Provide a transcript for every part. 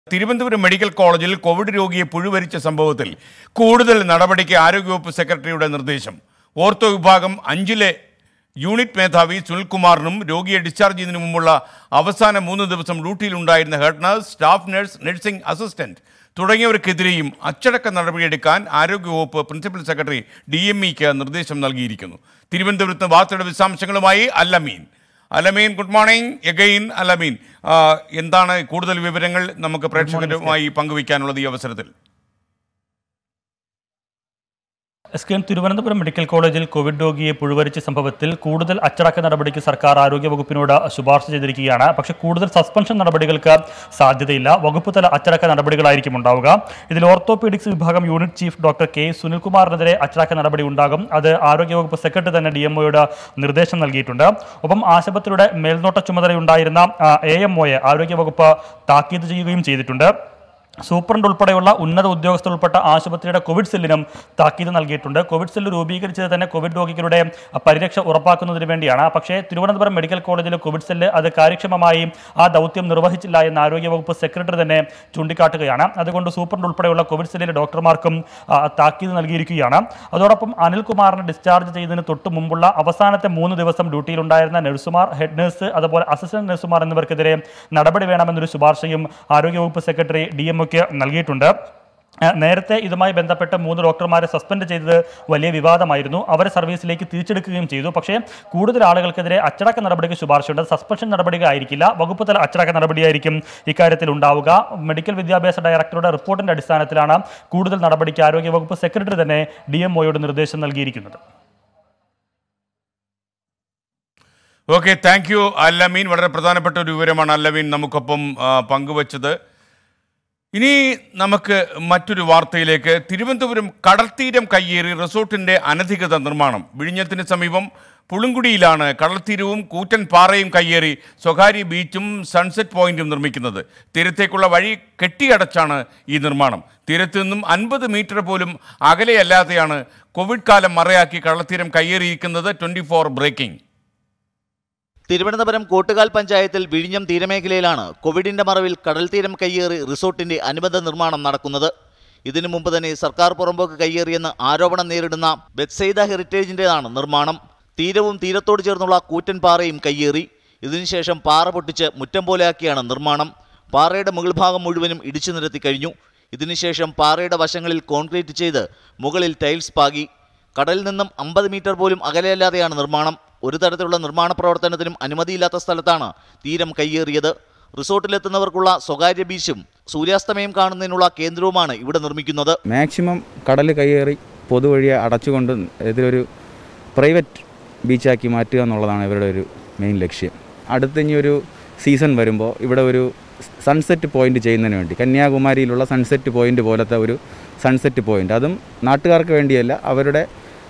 Thiruvananthapuram medical കോളേജിൽ covid രോഗിയെ പുഴുവരിച്ച സംഭവത്തിൽ കൂടുതൽ നടപടിക്ക് ആരോഗ്യവകുപ്പ് സെക്രട്ടറിയുടെ നിർദ്ദേശം ഓർത്തോ വിഭാഗം അഞ്ചിലെ യൂണിറ്റ് മേധാവി സുനിൽകുമാറിനും രോഗിയെ ഡിസ്ചാർജ് ചെയ്യുന്നതിന് മുമ്പുള്ള അവസാന മൂന്ന് ദിവസം ഡ്യൂട്ടിയിലുണ്ടായിരുന്ന head nurse staff nurse nursing assistant തുടങ്ങിയവർക്കെതിരെയും അച്ചടക്ക നടപടിയെടുക്കാൻ ആരോഗ്യവകുപ്പ് പ്രിൻസിപ്പൽ സെക്രട്ടറി ഡി എം ഇക്ക് നിർദ്ദേശം നൽകിയിരിക്കുന്നു തിരുവനന്തപുരത്ത് വാർത്തയുടെ വിശദാംശങ്ങളുമായി Alameen Alameen good morning again Alameen ആ, എന്താണ് കൂടുതൽ വിവരങ്ങൾ നമുക്ക് പ്രേക്ഷകരുമായി പങ്കുവയ്ക്കാനുള്ളത് ഈ അവസരത്തിൽ S K M Thiruvananthapuram medical കോളേജിൽ കോവിഡ് രോഗിയെ പുഴുവരിച്ച സംഭവത്തിൽ കൂടുതൽ അച്ചടക്ക നടപടിക്ക് സർക്കാർ ആരോഗ്യവകുപ്പിനോട് ശുപാർശ ചെയ്തിരിക്കുകയാണ് പക്ഷേ കൂടുതൽ സസ്പെൻഷൻ നടപടികൾക്ക് സാധ്യതയില്ല വകുപ്പ് തല അച്ചടക്ക നടപടികളായിരിക്കും ഉണ്ടാവുക ഇതിൽ ഓർത്തോപീഡിക്സ് വിഭാഗം യൂണിറ്റ് ചീഫ് ഡോക്ടർ കെ സുനിൽകുമാറിനെതിരെ അച്ചടക്ക നടപടി ഉണ്ടാകും അത് ആരോഗ്യവകുപ്പ് സെക്രട്ടറി തന്നെ ഡി എംഒയുടെ നിർദ്ദേശം നൽകിയിട്ടുണ്ട് ഒപ്പം ആശുപത്രിയുടെ മേൽനോട്ട ചുമതലയുണ്ടായിരുന്ന എ എം ഒയെ ആരോഗ്യവകുപ്പ് താക്കീത് ചെയ്യുകയും ചെയ്തിട്ടുണ്ട് സൂപ്രണ്ട് ഉൾപ്പെടെയുള്ള ഉന്നത ഉദ്യോഗസ്ഥർ ഉൾപ്പെട്ട ആശുപത്രിയുടെ കോവിഡ് സെല്ലിനും താക്കീത് നൽകിയിട്ടുണ്ട് കോവിഡ് സെല്ല് രൂപീകരിച്ചത് തന്നെ കോവിഡ് രോഗികളുടെ പരിരക്ഷ ഉറപ്പാക്കുന്നതിന് വേണ്ടിയാണ് പക്ഷേ തിരുവനന്തപുരം മെഡിക്കൽ കോളേജിലെ കോവിഡ് സെല്ല് അത് കാര്യക്ഷമമായി ആ ദൗത്യം നിർവഹിച്ചില്ല എന്ന് ആരോഗ്യവകുപ്പ് സെക്രട്ടറി തന്നെ ചൂണ്ടിക്കാട്ടുകയാണ് അതുകൊണ്ട് സൂപ്രണ്ട് ഉൾപ്പെടെയുള്ള കോവിഡ് സെല്ലിലെ ഡോക്ടർമാർക്കും ആ, താക്കീത് നൽകിയിരിക്കുകയാണ് അതോടൊപ്പം അനിൽകുമാറിനെ ഡിസ്ചാർജ് ചെയ്തതിന് തൊട്ട് മുമ്പുള്ള അവസാനത്തെ മൂന്ന് ദിവസം ഡ്യൂട്ടിയിലുണ്ടായിരുന്ന നഴ്സുമാർ ഹെഡ് നഴ്സ് അതുപോലെ അസിസ്റ്റന്റ് നഴ്സുമാർ എന്നിവർക്കെതിരെ നടപടി വേണമെന്നൊരു ശുപാർശയും ആരോഗ്യവകുപ്പ് സെക്രട്ടറി ഡി എം ഒക്ക് നൽകിയിട്ടുണ്ട് ഏഹ് നേരത്തെ ഇതുമായി ബന്ധപ്പെട്ട് മൂന്ന് ഡോക്ടർമാരെ സസ്പെൻഡ് ചെയ്തത് വലിയ വിവാദമായിരുന്നു അവരെ സർവീസിലേക്ക് തിരിച്ചെടുക്കുകയും ചെയ്തു പക്ഷേ കൂടുതൽ ആളുകൾക്കെതിരെ അച്ചടക്ക നടപടിക്ക് ശുപാർശയുണ്ട് സസ്പെൻഷൻ നടപടികൾ ആയിരിക്കില്ല വകുപ്പ് തല അച്ചടക്ക നടപടിയായിരിക്കും ഇക്കാര്യത്തിൽ ഉണ്ടാവുക മെഡിക്കൽ വിദ്യാഭ്യാസ ഡയറക്ടറുടെ റിപ്പോർട്ടിന്റെ അടിസ്ഥാനത്തിലാണ് കൂടുതൽ നടപടിക്ക് ആരോഗ്യവകുപ്പ് സെക്രട്ടറി തന്നെ ഡി എം ഒയോട് നിർദ്ദേശം നൽകിയിരിക്കുന്നത് ഓക്കെ താങ്ക് യു അല്ലമീൻ വളരെ പ്രധാനപ്പെട്ട ഒരു വിവരമാണ് അല്ലമീൻ നമുക്കൊപ്പം ആ, പങ്കുവച്ചത് ഇനി നമുക്ക് മറ്റൊരു വാർത്തയിലേക്ക് തിരുവനന്തപുരം കടൽത്തീരം കയ്യേറി റിസോർട്ടിന്റെ അനധികൃത നിർമ്മാണം വിഴിഞ്ഞത്തിന് സമീപം പുളുങ്കുടിയിലാണ് കടൽത്തീരവും കൂറ്റൻ പാറയും കയ്യേറി സ്വകാര്യ ബീച്ചും സൺസെറ്റ് പോയിന്റും നിർമ്മിക്കുന്നത് തീരത്തേക്കുള്ള വഴി കെട്ടിയടച്ചാണ് ഈ നിർമ്മാണം തീരത്ത് നിന്നും അൻപത് മീറ്റർ പോലും അകലെയല്ലാതെയാണ് കോവിഡ് കാലം മറയാക്കി കടൽത്തീരം കയ്യേറിയിരിക്കുന്നത് twenty four breaking Thiruvananthapuram Kottukal പഞ്ചായത്തിൽ വിഴിഞ്ഞം തീരമേഖലയിലാണ് കോവിഡിന്റെ മറവിൽ കടൽ തീരം കയ്യേറി റിസോർട്ടിന്റെ അനുബന്ധ നിർമ്മാണം നടക്കുന്നത് ഇതിനു മുമ്പ് തന്നെ സർക്കാർ പുറമ്പോക്ക് കയ്യേറിയെന്ന് ആരോപണം നേരിടുന്ന ബെത്സൈദ ഹെറിറ്റേജിന്റേതാണ് നിർമ്മാണം തീരവും തീരത്തോട് ചേർന്നുള്ള കൂറ്റൻ പാറയും കയ്യേറി ഇതിനുശേഷം പാറ പൊട്ടിച്ച് മുറ്റം പോലെയാക്കിയാണ് നിർമ്മാണം പാറയുടെ മുകൾ ഭാഗം മുഴുവനും ഇടിച്ചു നിരത്തി കഴിഞ്ഞു ഇതിനുശേഷം പാറയുടെ വശങ്ങളിൽ കോൺക്രീറ്റ് ചെയ്ത് മുകളിൽ ടൈൽസ് പാകി കടലിൽ നിന്നും അമ്പത് മീറ്റർ പോലും അകലെയല്ലാതെയാണ് നിർമ്മാണം ഒരു തരത്തിലുള്ള നിർമ്മാണ പ്രവർത്തനത്തിനും അനുമതിയില്ലാത്ത സ്ഥലത്താണ് തീരം കയ്യേറിയത് റിസോർട്ടിലെത്തുന്നവർക്കുള്ള സ്വകാര്യ ബീച്ചും സൂര്യാസ്തമയം കാണുന്നതിനുള്ള കേന്ദ്രവുമാണ് ഇവിടെ നിർമ്മിക്കുന്നത് മാക്സിമം കടൽ കയ്യേറി പൊതുവഴി അടച്ചുകൊണ്ട് ഇതിലൊരു പ്രൈവറ്റ് ബീച്ചാക്കി മാറ്റുക എന്നുള്ളതാണ് ഇവരുടെ ഒരു മെയിൻ ലക്ഷ്യം അടുത്ത ഇനി ഒരു സീസൺ വരുമ്പോൾ ഇവിടെ ഒരു സൺസെറ്റ് പോയിന്റ് ചെയ്യുന്നതിന് വേണ്ടി കന്യാകുമാരിയിലുള്ള സൺസെറ്റ് പോയിന്റ് പോലത്തെ ഒരു സൺസെറ്റ് പോയിന്റ് അതും നാട്ടുകാർക്ക് വേണ്ടിയല്ല അവരുടെ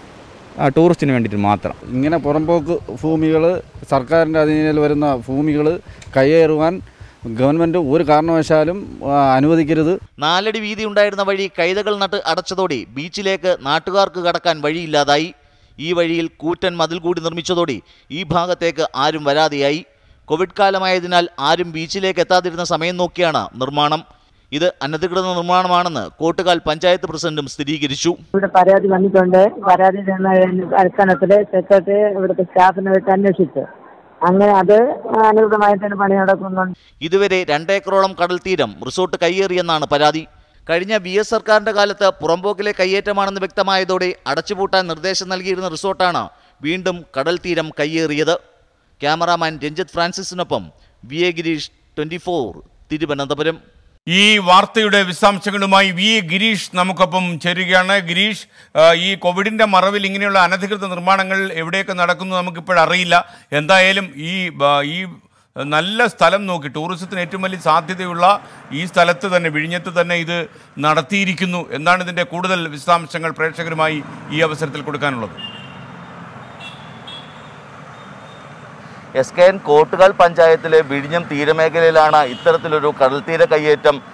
ആ, ടൂറിസ്റ്റിന് വേണ്ടിയിട്ട് മാത്രം ഇങ്ങനെ പുറമ്പോക്ക് ഭൂമികൾ സർക്കാരിൻ്റെ അധീനയിൽ വരുന്ന ഭൂമികൾ കയ്യേറുവാൻ ഗവൺമെൻറ് ഒരു കാരണവശാലും ആ, അനുവദിക്കരുത് നാലടി വീതി ഉണ്ടായിരുന്ന വഴി കൈതകൾ നട്ട് അടച്ചതോടെ ബീച്ചിലേക്ക് നാട്ടുകാർക്ക് കടക്കാൻ വഴിയില്ലാതായി ഈ വഴിയിൽ കൂറ്റൻ മതിൽ കൂടി നിർമ്മിച്ചതോടെ ഈ ഭാഗത്തേക്ക് ആരും വരാതെയായി കോവിഡ് കാലമായതിനാൽ ആരും ബീച്ചിലേക്ക് എത്താതിരുന്ന സമയം നോക്കിയാണ് നിർമ്മാണം ഇത് അനധികൃത നിർമ്മാണമാണെന്ന് കോട്ടുകാൽ പഞ്ചായത്ത് പ്രസിഡന്റും സ്ഥിരീകരിച്ചു ഇവിടെ പരാതി വന്നിട്ടുണ്ട് പരാതി തന്ന അടിസ്ഥാനത്തിൽ സെക്രട്ടറി ഇവിടുത്തെ സ്റ്റാഫിനെ വിട്ട് അന്വേഷിച്ചു അങ്ങനെ അത് അനുകൂലമായിട്ട് തന്നെ പണി നടക്കുന്നുണ്ട് ഇതുവരെ രണ്ടേക്കറോളം കടൽ തീരം റിസോർട്ട് കയ്യേറിയെന്നാണ് പരാതി കഴിഞ്ഞ വി എസ് സർക്കാരിന്റെ കാലത്ത് പുറമ്പോക്കിലെ കയ്യേറ്റമാണെന്ന് വ്യക്തമായതോടെ അടച്ചുപൂട്ടാൻ നിർദ്ദേശം നൽകിയിരുന്ന റിസോർട്ടാണ് വീണ്ടും കടൽ തീരം കയ്യേറിയത് ക്യാമറാമാൻ രഞ്ജിത്ത് ഫ്രാൻസിസിനൊപ്പം V A Girish twenty four Thiruvananthapuram ഈ വാർത്തയുടെ വിശദാംശങ്ങളുമായി വി എ ഗിരീഷ് നമുക്കൊപ്പം ചേരുകയാണ് ഗിരീഷ് ആ, ഈ കോവിഡിന്റെ മറവിൽ ഇങ്ങനെയുള്ള അനധികൃത നിർമ്മാണങ്ങൾ എവിടെയൊക്കെ നടക്കുന്നു നമുക്കിപ്പോഴറിയില്ല എന്തായാലും ഈ ബ- ഈ നല്ല സ്ഥലം നോക്കി ടൂറിസത്തിന് ഏറ്റവും വലിയ സാധ്യതയുള്ള ഈ സ്ഥലത്ത് തന്നെ വിഴിഞ്ഞത്ത് തന്നെ ഇത് നടത്തിയിരിക്കുന്നു എന്താണ് ഇതിൻ്റെ കൂടുതൽ വിശദാംശങ്ങൾ പ്രേക്ഷകരുമായി ഈ അവസരത്തിൽ കൊടുക്കാനുള്ളത് എസ് കെ എൻ കോട്ടുകാൽ പഞ്ചായത്തിലെ വിഴിഞ്ഞം തീരമേഖലയിലാണ് ഇത്തരത്തിലൊരു കടൽത്തീര കയ്യേറ്റം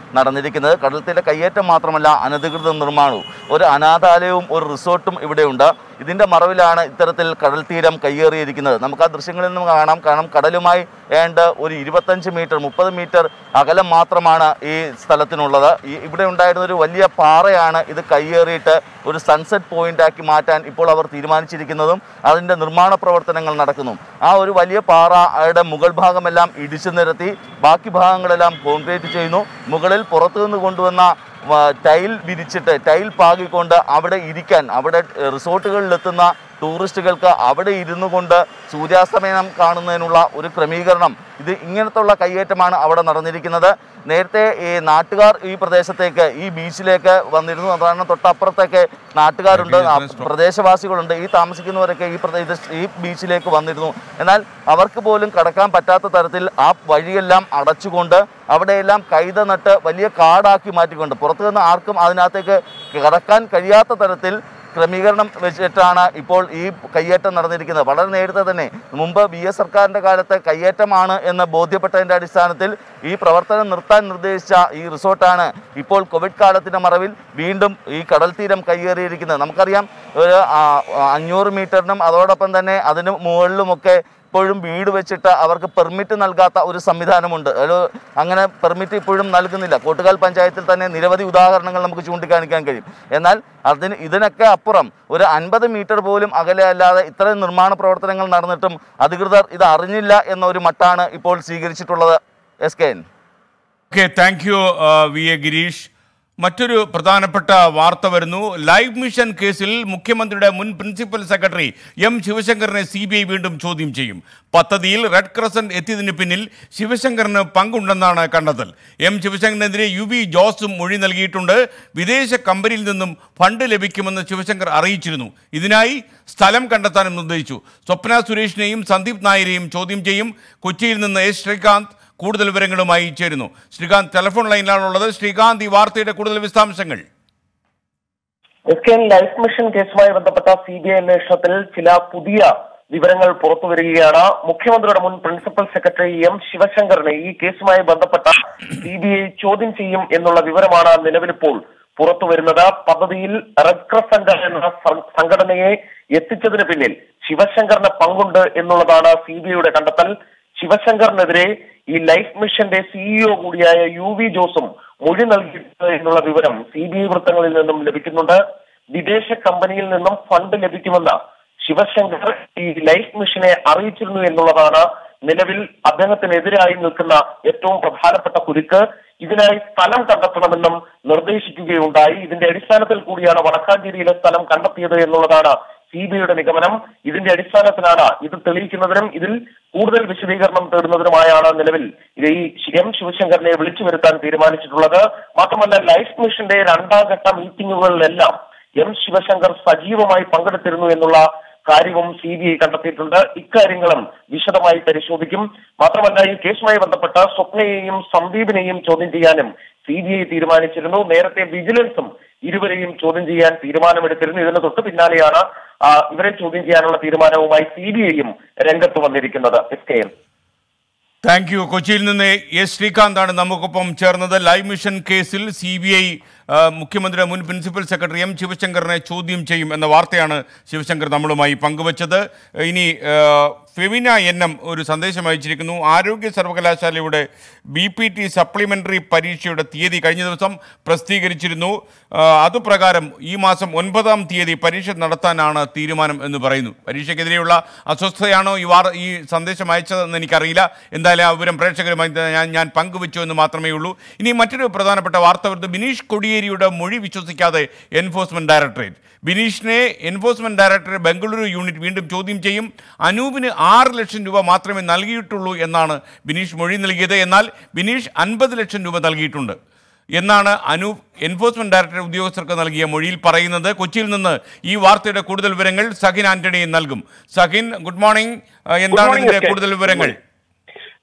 നടന്നിരിക്കുന്നത് കടൽത്തീര കയ്യേറ്റം മാത്രമല്ല അനധികൃത നിർമ്മാണവും ഒരു അനാഥാലയവും ഒരു റിസോർട്ടും ഇവിടെയുണ്ട് ഇതിൻ്റെ മറവിലാണ് ഇത്തരത്തിൽ കടൽ തീരം കയ്യേറിയിരിക്കുന്നത് നമുക്ക് ആ ദൃശ്യങ്ങളിൽ നിന്നും കാണാം കാരണം കടലുമായി ഏണ്ട ഒരു ഇരുപത്തഞ്ച് മീറ്റർ മുപ്പത് മീറ്റർ അകലം മാത്രമാണ് ഈ സ്ഥലത്തിനുള്ളത് ഈ ഇവിടെ ഉണ്ടായിരുന്ന ഒരു വലിയ പാറയാണ് ഇത് കയ്യേറിയിട്ട് ഒരു സൺസെറ്റ് പോയിന്റ് ആക്കി മാറ്റാൻ ഇപ്പോൾ അവർ തീരുമാനിച്ചിരിക്കുന്നതും അതിൻ്റെ നിർമ്മാണ പ്രവർത്തനങ്ങൾ നടക്കുന്നു ആ ഒരു വലിയ പാറയുടെ മുകൾ ഭാഗമെല്ലാം ഇടിച്ചു നിരത്തി ബാക്കി ഭാഗങ്ങളെല്ലാം കോൺക്രീറ്റ് ചെയ്യുന്നു മുകളിൽ പുറത്തു നിന്ന് കൊണ്ടുവന്ന വ- ടൈൽ വിരിച്ചിട്ട് ടൈൽ പാകിക്കൊണ്ട് അവിടെ ഇരിക്കാൻ അവിടെ ഏഹ്, റിസോർട്ടുകളിലെത്തുന്ന ടൂറിസ്റ്റുകൾക്ക് അവിടെ ഇരുന്നു കൊണ്ട് സൂര്യാസ്തമയം കാണുന്നതിനുള്ള ഒരു ക്രമീകരണം ഇത് ഇങ്ങനത്തുള്ള കയ്യേറ്റമാണ് അവിടെ നടന്നിരിക്കുന്നത് നേരത്തെ ഈ നാട്ടുകാർ ഈ പ്രദേശത്തേക്ക് ഈ ബീച്ചിലേക്ക് വന്നിരുന്നു അതാണ് തൊട്ടപ്പുറത്തൊക്കെ നാട്ടുകാരുണ്ട് ആ പ്രദേശവാസികളുണ്ട് ഈ താമസിക്കുന്നവരൊക്കെ ഈ പ്രദേശ ഈ ബീച്ചിലേക്ക് വന്നിരുന്നു എന്നാൽ അവർക്ക് പോലും കടക്കാൻ പറ്റാത്ത തരത്തിൽ ആ വഴിയെല്ലാം അടച്ചുകൊണ്ട് അവിടെയെല്ലാം കൈത നട്ട് വലിയ കാടാക്കി മാറ്റിക്കൊണ്ട് പുറത്തു നിന്ന് ആർക്കും അതിനകത്തേക്ക് കടക്കാൻ കഴിയാത്ത തരത്തിൽ ക്രമീകരണം വെച്ചിട്ടാണ് ഇപ്പോൾ ഈ കയ്യേറ്റം നടന്നിരിക്കുന്നത് വളരെ നേരത്തെ തന്നെ മുമ്പ് ബി എസ് സർക്കാരിൻ്റെ കാലത്ത് കയ്യേറ്റമാണ് എന്ന് ബോധ്യപ്പെട്ടതിൻ്റെ അടിസ്ഥാനത്തിൽ ഈ പ്രവർത്തനം നിർത്താൻ നിർദ്ദേശിച്ച ഈ റിസോർട്ടാണ് ഇപ്പോൾ കോവിഡ് കാലത്തിൻ്റെ മറവിൽ വീണ്ടും ഈ കടൽ തീരം കയ്യേറിയിരിക്കുന്നത് നമുക്കറിയാം ഒരു ആ, അഞ്ഞൂറ് മീറ്ററിനും അതോടൊപ്പം തന്നെ അതിന് മുകളിലുമൊക്കെ ഇപ്പോഴും വീട് വെച്ചിട്ട് അവർക്ക് പെർമിറ്റ് നൽകാത്ത ഒരു സംവിധാനമുണ്ട് ഒരു അങ്ങനെ പെർമിറ്റ് ഇപ്പോഴും നൽകുന്നില്ല കോട്ടുകാൽ പഞ്ചായത്തിൽ തന്നെ നിരവധി ഉദാഹരണങ്ങൾ നമുക്ക് ചൂണ്ടിക്കാണിക്കാൻ കഴിയും എന്നാൽ അതിന് ഇതിനൊക്കെ അപ്പുറം ഒരു അൻപത് മീറ്റർ പോലും അകലെ അല്ലാതെ ഇത്രയും നിർമ്മാണ പ്രവർത്തനങ്ങൾ നടന്നിട്ടും അധികൃതർ ഇത് അറിഞ്ഞില്ല എന്നൊരു മട്ടാണ് ഇപ്പോൾ സ്വീകരിച്ചിട്ടുള്ളത് S K N okay thank you V A Girish മറ്റൊരു പ്രധാനപ്പെട്ട വാർത്ത വരുന്നു ലൈവ് മിഷൻ കേസിൽ മുഖ്യമന്ത്രിയുടെ മുൻ പ്രിൻസിപ്പൽ സെക്രട്ടറി എം ശിവശങ്കറിനെ സി ബി ഐ വീണ്ടും ചോദ്യം ചെയ്യും പദ്ധതിയിൽ റെഡ് ക്രസന്റ് എത്തിയതിന് പിന്നിൽ ശിവശങ്കറിന് പങ്കുണ്ടെന്നാണ് കണ്ടെത്തൽ എം ശിവശങ്കറിനെതിരെ യു വി ജോസും മൊഴി നൽകിയിട്ടുണ്ട് വിദേശ കമ്പനിയിൽ നിന്നും ഫണ്ട് ലഭിക്കുമെന്ന് ശിവശങ്കർ അറിയിച്ചിരുന്നു ഇതിനായി സ്ഥലം കണ്ടെത്താനും നിർദ്ദേശിച്ചു സ്വപ്ന സുരേഷിനെയും സന്ദീപ് നായരെയും ചോദ്യം ചെയ്യും കൊച്ചിയിൽ നിന്ന് എസ് ശ്രീകാന്ത് കൂടുതൽ വിവരങ്ങളുമായി ചേരുന്നു ശ്രീകാന്ത് ടെലിഫോൺ ലൈനിലാണുള്ളത് ശ്രീകാന്ത് ഈ വാർത്തയുടെ കൂടുതൽ വിശദാംശങ്ങൾ S K N life mission കേസുമായി ബന്ധപ്പെട്ട സി ബി ഐ അന്വേഷണത്തിൽ ചില പുതിയ വിവരങ്ങൾ പുറത്തു വരികയാണ് മുഖ്യമന്ത്രിയുടെ മുൻ പ്രിൻസിപ്പൽ സെക്രട്ടറി എം ശിവശങ്കറിനെ ഈ കേസുമായി ബന്ധപ്പെട്ട സി ബി ഐ ചോദ്യം ചെയ്യും എന്നുള്ള വിവരമാണ് നിലവിലിപ്പോൾ പുറത്തു വരുന്നത് പദ്ധതിയിൽ റെഡ് ക്രസന്റ് എന്ന സം- സംഘടനയെ എത്തിച്ചതിന് പിന്നിൽ ശിവശങ്കറിന് പങ്കുണ്ട് എന്നുള്ളതാണ് സി ബി ഐയുടെ കണ്ടെത്തൽ ശിവശങ്കറിനെതിരെ ഈ ലൈഫ് മിഷന്റെ സിഇഒ കൂടിയായ യു വി ജോസും മൊഴി നൽകിയിട്ടുണ്ട് എന്നുള്ള വിവരം സി ബി ഐ വൃത്തങ്ങളിൽ നിന്നും ലഭിക്കുന്നുണ്ട് വിദേശ കമ്പനിയിൽ നിന്നും ഫണ്ട് ലഭിക്കുമെന്ന് ശിവശങ്കർ ഈ ലൈഫ് മിഷനെ അറിയിച്ചിരുന്നു എന്നുള്ളതാണ് നിലവിൽ അദ്ദേഹത്തിനെതിരായി നിൽക്കുന്ന ഏറ്റവും പ്രധാനപ്പെട്ട കുരുക്ക് ഇതിനായി സ്ഥലം കണ്ടെത്തണമെന്നും നിർദ്ദേശിക്കുകയുണ്ടായി ഇതിന്റെ അടിസ്ഥാനത്തിൽ കൂടിയാണ് വടക്കാഞ്ചേരിയിലെ സ്ഥലം കണ്ടെത്തിയത് എന്നുള്ളതാണ് സി ബി ഐയുടെ നിഗമനം ഇതിന്റെ അടിസ്ഥാനത്തിലാണ് ഇത് തെളിയിക്കുന്നതിനും ഇതിൽ കൂടുതൽ വിശദീകരണം തേടുന്നതിനുമായാണ് നിലവിൽ ഇത് ഈ എം ശിവശങ്കറിനെ വിളിച്ചു വരുത്താൻ തീരുമാനിച്ചിട്ടുള്ളത് മാത്രമല്ല ലൈഫ് മിഷന്റെ രണ്ടാം ഘട്ട മീറ്റിംഗുകളിലെല്ലാം എം ശിവശങ്കർ സജീവമായി പങ്കെടുത്തിരുന്നു എന്നുള്ള കാര്യവും സി ബി ഐ കണ്ടെത്തിയിട്ടുണ്ട് ഇക്കാര്യങ്ങളും വിശദമായി പരിശോധിക്കും മാത്രമല്ല ഈ കേസുമായി ബന്ധപ്പെട്ട സ്വപ്നയെയും സന്ദീപിനെയും ചോദ്യം ചെയ്യാനും സി ബി ഐ തീരുമാനിച്ചിരുന്നു നേരത്തെ വിജിലൻസും ഇരുവരെയും ചോദ്യം ചെയ്യാൻ തീരുമാനമെടുത്തിരുന്നു ഇതിന് തൊട്ട് പിന്നാലെയാണ് ആ, ഇവരെ ചോദ്യം ചെയ്യാനുള്ള തീരുമാനവുമായി സി ബി ഐയും രംഗത്ത് വന്നിരിക്കുന്നത് S K M thank you കൊച്ചിയിൽ നിന്ന് എസ് ശ്രീകാന്താണ് നമുക്കൊപ്പം ചേർന്നത് ലൈവ് മിഷൻ കേസിൽ സി ബി ഐ മുഖ്യമന്ത്രിയുടെ മുൻ പ്രിൻസിപ്പൽ സെക്രട്ടറി എം ശിവശങ്കറിനെ ചോദ്യം ചെയ്യും എന്ന വാർത്തയാണ് ശിവശങ്കർ നമ്മളുമായി പങ്കുവച്ചത് ഇനി ആ, ഫെമിന എൻ എം ഒരു സന്ദേശം അയച്ചിരിക്കുന്നു ആരോഗ്യ സർവകലാശാലയുടെ ബി പി ടി സപ്ലിമെൻ്ററി പരീക്ഷയുടെ തീയതി കഴിഞ്ഞ ദിവസം പ്രസിദ്ധീകരിച്ചിരുന്നു ആ, അതുപ്രകാരം ഈ മാസം ഒൻപതാം തീയതി പരീക്ഷ നടത്താനാണ് തീരുമാനം എന്ന് പറയുന്നു പരീക്ഷയ്ക്കെതിരെയുള്ള അസ്വസ്ഥതയാണോ ഈ വാർ ഈ സന്ദേശം അയച്ചതെന്ന് എനിക്കറിയില്ല എന്തായാലും ആ വിവരം പ്രേക്ഷകരുമായി ഞാൻ ഞാൻ പങ്കുവച്ചു എന്ന് മാത്രമേ ഉള്ളൂ ഇനി മറ്റൊരു പ്രധാനപ്പെട്ട വാർത്ത വരുന്നത് ബിനീഷ് കൊടിയേരിയുടെ മൊഴി വിശ്വസിക്കാതെ എൻഫോഴ്സ്മെന്റ് ഡയറക്ടറേറ്റ് ബിനീഷിനെ എൻഫോഴ്സ്മെന്റ് ഡയറക്ടറെ ബംഗളൂരു യൂണിറ്റ് വീണ്ടും ചോദ്യം ചെയ്യും അനൂപിന് ആറ് ലക്ഷം രൂപ മാത്രമേ നൽകിയിട്ടുള്ളൂ എന്നാണ് ബിനീഷ് മൊഴി നൽകിയത് എന്നാൽ ബിനീഷ് അൻപത് ലക്ഷം രൂപ നൽകിയിട്ടുണ്ട് എന്നാണ് അനൂപ് എൻഫോഴ്സ്മെന്റ് ഡയറക്ടർ ഉദ്യോഗസ്ഥർക്ക് നൽകിയ മൊഴിയിൽ പറയുന്നത് കൊച്ചിയിൽ നിന്ന് ഈ വാർത്തയുടെ കൂടുതൽ വിവരങ്ങൾ സഹിൻ ആന്റണി നൽകും സഹിൻ ഗുഡ് മോർണിംഗ് ആ, എന്താണ് morning, ഇതിന്റെ എസ് കെ. കൂടുതൽ വിവരങ്ങൾ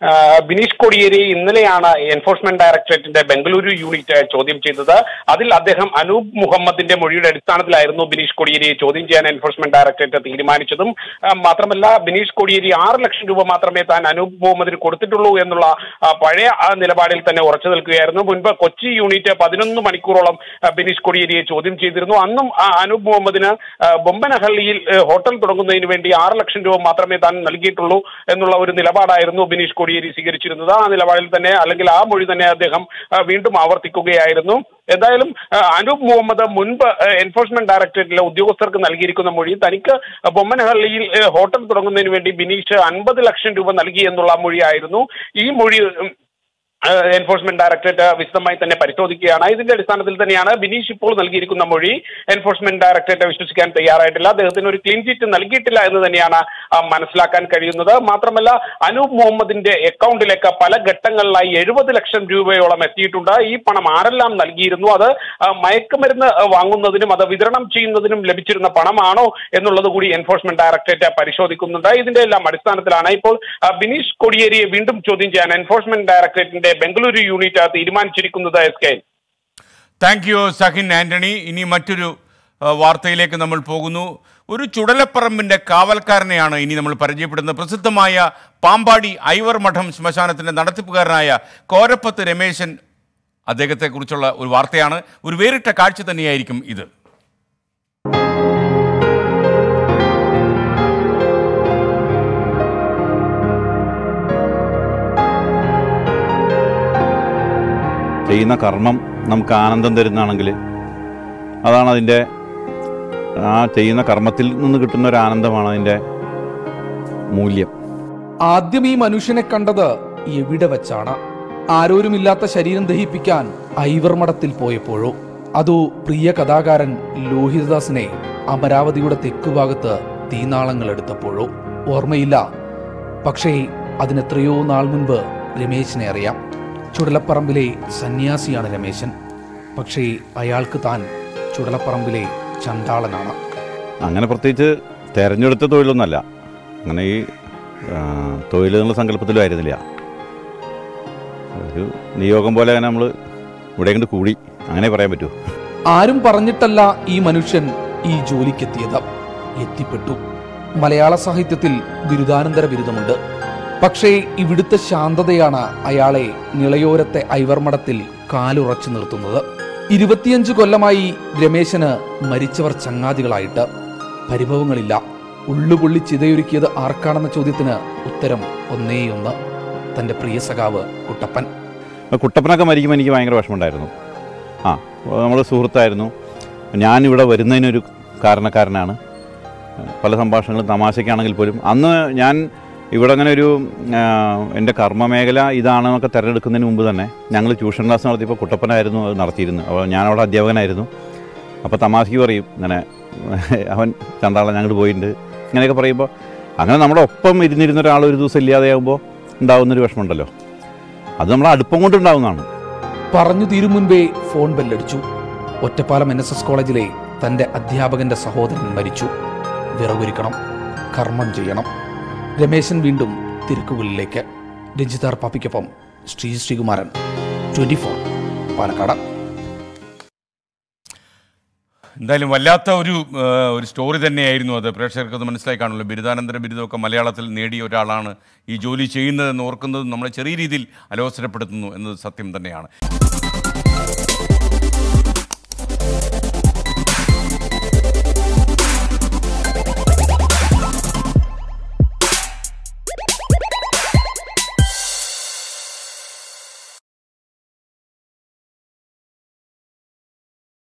ആ, ബിനീഷ് കോടിയേരി ഇന്നലെയാണ് എൻഫോഴ്സ്മെന്റ് ഡയറക്ടറേറ്റിന്റെ ബംഗളൂരു യൂണിറ്റ് ചോദ്യം ചെയ്തത് അതിൽ അദ്ദേഹം അനൂപ് മുഹമ്മദിന്റെ മൊഴിയുടെ അടിസ്ഥാനത്തിലായിരുന്നു ബിനീഷ് കോടിയേരിയെ ചോദ്യം ചെയ്യാൻ എൻഫോഴ്സ്മെന്റ് ഡയറക്ടറേറ്റ് തീരുമാനിച്ചതും ആ, മാത്രമല്ല ബിനീഷ് കോടിയേരി ആറ് ലക്ഷം രൂപ മാത്രമേ താൻ അനൂപ് മുഹമ്മദിന് കൊടുത്തിട്ടുള്ളൂ എന്നുള്ള ആ, പഴയ ആ നിലപാടിൽ തന്നെ ഉറച്ചു നിൽക്കുകയായിരുന്നു മുൻപ് കൊച്ചി യൂണിറ്റ് പതിനൊന്ന് മണിക്കൂറോളം ആ, ബിനീഷ് കോടിയേരിയെ ചോദ്യം ചെയ്തിരുന്നു അന്നും ആ, അനൂപ് മുഹമ്മദിന് ആ, ബൊമ്പനഹള്ളിയിൽ ആ, ഹോട്ടൽ തുടങ്ങുന്നതിന് വേണ്ടി ആറ് ലക്ഷം രൂപ മാത്രമേ താൻ നൽകിയിട്ടുള്ളൂ എന്നുള്ള ഒരു നിലപാടായിരുന്നു ബിനീഷ് കോടിയേരി സ്വീകരിച്ചിരുന്നത് ആ നിലപാടിൽ തന്നെ അല്ലെങ്കിൽ ആ മൊഴി തന്നെ അദ്ദേഹം ആ, വീണ്ടും ആവർത്തിക്കുകയായിരുന്നു എന്തായാലും ആ, അനൂപ് മുഹമ്മദ് മുൻപ് ആ, എൻഫോഴ്സ്മെന്റ് ഡയറക്ടറേറ്റിലെ ഉദ്യോഗസ്ഥർക്ക് നൽകിയിരിക്കുന്ന മൊഴി തനിക്ക് ബൊമ്മനഹള്ളിയിൽ ആ, ഹോട്ടൽ തുടങ്ങുന്നതിന് വേണ്ടി ബിനീഷ് അൻപത് ലക്ഷം രൂപ നൽകി എന്നുള്ള മൊഴിയായിരുന്നു ഈ മൊഴി ഉം, ഏഹ് എൻഫോഴ്സ്മെന്റ് ഡയറക്ടറേറ്റ് വിശദമായി തന്നെ പരിശോധിക്കുകയാണ് ഇതിന്റെ അടിസ്ഥാനത്തിൽ തന്നെയാണ് ബിനീഷ് ഇപ്പോൾ നൽകിയിരിക്കുന്ന മൊഴി എൻഫോഴ്സ്മെന്റ് ഡയറക്ടറേറ്റ് വിശ്വസിക്കാൻ തയ്യാറായിട്ടില്ല അദ്ദേഹത്തിന് ഒരു ക്ലീൻ ചീറ്റ് നൽകിയിട്ടില്ല എന്ന് തന്നെയാണ് ആ, മനസ്സിലാക്കാൻ കഴിയുന്നത് മാത്രമല്ല അനൂപ് മുഹമ്മദിന്റെ അക്കൗണ്ടിലേക്ക് പല ഘട്ടങ്ങളിലായി എഴുപത് ലക്ഷം രൂപയോളം എത്തിയിട്ടുണ്ട് ഈ പണം ആരെല്ലാം നൽകിയിരുന്നു അത് ആ, മയക്കുമരുന്ന് ആ, വാങ്ങുന്നതിനും അത് വിതരണം ചെയ്യുന്നതിനും ലഭിച്ചിരുന്ന പണമാണോ എന്നുള്ളത് കൂടി എൻഫോഴ്സ്മെന്റ് ഡയറക്ടറേറ്റ് പരിശോധിക്കുന്നുണ്ട് ഇതിന്റെ എല്ലാം അടിസ്ഥാനത്തിലാണ് ഇപ്പോൾ ആ, ബിനീഷ് കൊടിയേരിയെ വീണ്ടും ചോദ്യം ചെയ്യാൻ എൻഫോഴ്സ്മെന്റ് ഡയറക്ടറേറ്റിന്റെ ബംഗളൂരു യൂണിറ്റ് തീരുമാനിച്ചിരിക്കുന്നത് S K thank you Sahin Antony ഇനി മറ്റൊരു ആ, വാർത്തയിലേക്ക് നമ്മൾ പോകുന്നു ഒരു ചുടലപ്പറമ്പിന്റെ കാവൽക്കാരനെയാണ് ഇനി നമ്മൾ പരിചയപ്പെടുന്നത് പ്രസിദ്ധമായ പാമ്പാടി ഐവർ മഠം ശ്മശാനത്തിന്റെ നടത്തിപ്പുകാരനായ കോരപ്പത്ത് രമേശൻ അദ്ദേഹത്തെക്കുറിച്ചുള്ള ഒരു വാർത്തയാണ് ഒരു വേറിട്ട കാഴ്ച തന്നെയായിരിക്കും ഇത് ചെയ്യുന്ന കർമ്മം നമുക്ക് ആനന്ദം തരുന്നതാണെങ്കിൽ അതാണ് അതിൻ്റെ ആ ചെയ്യുന്ന കർമ്മത്തിൽ നിന്ന് കിട്ടുന്ന ഒരു ആനന്ദമാണ് അതിൻ്റെ മൂല്യം ആദ്യം ഈ മനുഷ്യനെ കണ്ടത് എവിടെ വെച്ചാണ് ആരോരുമില്ലാത്ത ശരീരം ദഹിപ്പിക്കാൻ ഐവർമഠത്തിൽ പോയപ്പോഴോ അതോ പ്രിയ കഥാകാരൻ ലോഹിതദാസിനെ അമരാവതിയുടെ തെക്കുഭാഗത്ത് തീനാളങ്ങൾ എടുത്തപ്പോഴോ ഓർമ്മയില്ല പക്ഷേ അതിനെത്രയോ നാൾ മുൻപ് രമേശിനെ അറിയാം ചുടലപ്പറമ്പിലെ സന്യാസിയാണ് രമേശൻ പക്ഷേ അയാൾക്ക് താൻ ചുടലപ്പറമ്പിലെ ചണ്ടാളനാണ് അങ്ങനെ പ്രത്യേകിച്ച് തിരഞ്ഞെടുത്ത തൊഴിലൊന്നല്ല അങ്ങനെ ഈ ആ, തൊഴിൽ എന്നുള്ള സങ്കല്പത്തിലും ആയിരുന്നില്ല ഒരു നിയോഗം പോലെ അങ്ങനെ നമ്മൾ ഇവിടെ കൊണ്ട് കൂടി അങ്ങനെ പറയാൻ പറ്റൂ ആരും പറഞ്ഞിട്ടല്ല ഈ മനുഷ്യൻ ഈ ജോലിക്കെത്തിയത് എത്തിപ്പെട്ടു മലയാള സാഹിത്യത്തിൽ ബിരുദാനന്തര ബിരുദമുണ്ട് പക്ഷേ ഇവിടുത്തെ ശാന്തതയാണ് അയാളെ നിളയോരത്തെ ഐവർമഠത്തിൽ കാലുറച്ചു നിർത്തുന്നത് ഇരുപത്തിയഞ്ച് കൊല്ലമായി രമേശന് മരിച്ചവർ ചങ്ങാതികളായിട്ട് പരിഭവങ്ങളില്ല ഉള്ളുപൊള്ളി ചിതയൊരുക്കിയത് ആർക്കാണെന്ന ചോദ്യത്തിന് ഉത്തരം ഒന്നേയൊന്ന് തന്റെ പ്രിയ സഖാവ് കുട്ടപ്പൻ അപ്പോൾ കുട്ടപ്പനൊക്കെ മരിക്കുമ്പോൾ എനിക്ക് ഭയങ്കര വിഷമമുണ്ടായിരുന്നു ആ നമ്മൾ സുഹൃത്തായിരുന്നു ഞാനിവിടെ വരുന്നതിനൊരു കാരണക്കാരനാണ് പല സംഭാഷണങ്ങളും തമാശയ്ക്കാണെങ്കിൽ പോലും അന്ന് ഞാൻ ഇവിടെ അങ്ങനെ ഒരു ആ, എൻ്റെ കർമ്മമേഖല ഇതാണെന്നൊക്കെ തിരഞ്ഞെടുക്കുന്നതിന് മുമ്പ് തന്നെ ഞങ്ങൾ ട്യൂഷൻ ക്ലാസ് നടത്തിയപ്പോൾ കുട്ടപ്പനായിരുന്നു അത് നടത്തിയിരുന്നത് അപ്പോൾ ഞാനവിടെ അധ്യാപകനായിരുന്നു അപ്പോൾ തമാശയ്ക്ക് പറയും ഇങ്ങനെ അവൻ ചണ്ടാള ഞങ്ങൾ പോയിട്ടുണ്ട് ഇങ്ങനെയൊക്കെ പറയുമ്പോൾ അങ്ങനെ നമ്മുടെ ഒപ്പം ഇരുന്നിരുന്ന ഒരാൾ ഒരു ദിവസം ഇല്ലാതെയാകുമ്പോൾ ഉണ്ടാകുന്നൊരു വിഷമമുണ്ടല്ലോ അത് നമ്മളെ അടുപ്പം കൊണ്ടുണ്ടാവുന്നതാണ് പറഞ്ഞു തീരും മുൻപേ ഫോൺ ബെല്ലടിച്ചു ഒറ്റപ്പാലം എൻ എസ് എസ് കോളേജിലെ തന്റെ അധ്യാപകന്റെ സഹോദരൻ മരിച്ചു വിറകൊരുക്കണം കർമ്മം ചെയ്യണം രമേശൻ വീണ്ടും തിരക്കുകളിലേക്ക് രഞ്ജിതാർ പാപ്പിക്കൊപ്പം ശ്രീ ശ്രീകുമാരൻ ട്വന്റി ഫോർ പാലക്കാട് എന്തായാലും വല്ലാത്ത ഒരു ആ, ഒരു സ്റ്റോറി തന്നെയായിരുന്നു അത് പ്രേക്ഷകർക്ക് അത് മനസ്സിലായി കാണുമല്ലോ ബിരുദാനന്തര ബിരുദമൊക്കെ മലയാളത്തിൽ നേടിയ ഒരാളാണ് ഈ ജോലി ചെയ്യുന്നതെന്ന് ഓർക്കുന്നത് നമ്മളെ ചെറിയ രീതിയിൽ അലോസരപ്പെടുത്തുന്നു എന്നത് സത്യം തന്നെയാണ്